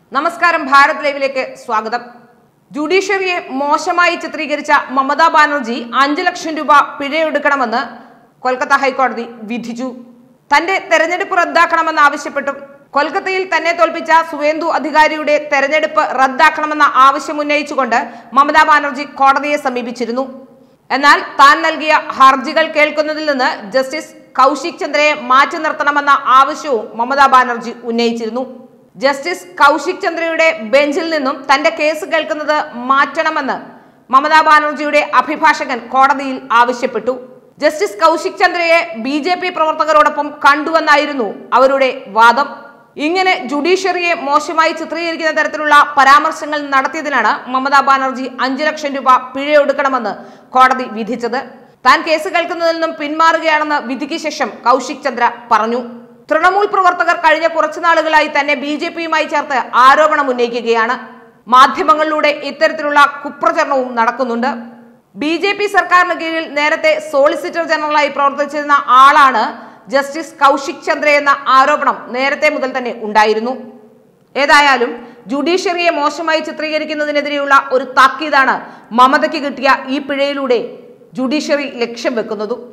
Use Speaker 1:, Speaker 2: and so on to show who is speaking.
Speaker 1: നമസ്കാരം ഭാരത് ലൈവിലേക്ക് സ്വാഗതം ജുഡീഷ്യറിയെ മോശമായി ചിത്രീകരിച്ച മമതാ ബാനർജി അഞ്ചു ലക്ഷം രൂപ പിഴയൊടുക്കണമെന്ന് കൊൽക്കത്ത ഹൈക്കോടതി വിധിച്ചു തന്റെ തെരഞ്ഞെടുപ്പ് റദ്ദാക്കണമെന്ന് ആവശ്യപ്പെട്ടും കൊൽക്കത്തയിൽ തന്നെ തോൽപ്പിച്ച സുവേന്ദു അധികാരിയുടെ തെരഞ്ഞെടുപ്പ് റദ്ദാക്കണമെന്ന ആവശ്യം ഉന്നയിച്ചുകൊണ്ട് മമതാ ബാനർജി കോടതിയെ സമീപിച്ചിരുന്നു എന്നാൽ താൻ നൽകിയ ഹർജികൾ കേൾക്കുന്നതിൽ നിന്ന് ജസ്റ്റിസ് കൗശിക് ചന്ദ്രയെ മാറ്റി നിർത്തണമെന്ന ആവശ്യവും മമതാ ബാനർജി ഉന്നയിച്ചിരുന്നു ജസ്റ്റിസ് കൗശിക് ചന്ദ്രയുടെ ബെഞ്ചിൽ നിന്നും തന്റെ കേസ് കേൾക്കുന്നത് മാറ്റണമെന്ന് മമതാ ബാനർജിയുടെ അഭിഭാഷകൻ കോടതിയിൽ ആവശ്യപ്പെട്ടു ജസ്റ്റിസ് കൗശിക് ചന്ദ്രയെ ബി ജെ പി പ്രവർത്തകരോടൊപ്പം കണ്ടുവെന്നായിരുന്നു അവരുടെ വാദം ഇങ്ങനെ ജുഡീഷ്യറിയെ മോശമായി ചിത്രീകരിക്കുന്ന തരത്തിലുള്ള പരാമർശങ്ങൾ നടത്തിയതിനാണ് മമതാ ബാനർജി അഞ്ചു ലക്ഷം രൂപ പിഴയൊടുക്കണമെന്ന് കോടതി വിധിച്ചത് താൻ കേസ് കേൾക്കുന്നതിൽ നിന്നും പിന്മാറുകയാണെന്ന് വിധിക്ക് ശേഷം കൗശിക് ചന്ദ്ര പറഞ്ഞു തൃണമൂൽ പ്രവർത്തകർ കഴിഞ്ഞ കുറച്ചു നാളുകളായി തന്നെ ബി ജെ പിയുമായി ചേർത്ത് ആരോപണം ഉന്നയിക്കുകയാണ് മാധ്യമങ്ങളിലൂടെ ഇത്തരത്തിലുള്ള കുപ്രചരണവും നടക്കുന്നുണ്ട് ബി ജെ പി സർക്കാരിന് കീഴിൽ നേരത്തെ സോളിസിറ്റർ ജനറലായി പ്രവർത്തിച്ചിരുന്ന ആളാണ് ജസ്റ്റിസ് കൗശിക് ചന്ദ്ര എന്ന ആരോപണം നേരത്തെ മുതൽ തന്നെ ഉണ്ടായിരുന്നു ഏതായാലും ജുഡീഷ്യറിയെ മോശമായി ചിത്രീകരിക്കുന്നതിനെതിരെയുള്ള ഒരു താക്കീതാണ് മമതയ്ക്ക് കിട്ടിയ ഈ പിഴയിലൂടെ ജുഡീഷ്യറി ലക്ഷ്യം വെക്കുന്നതും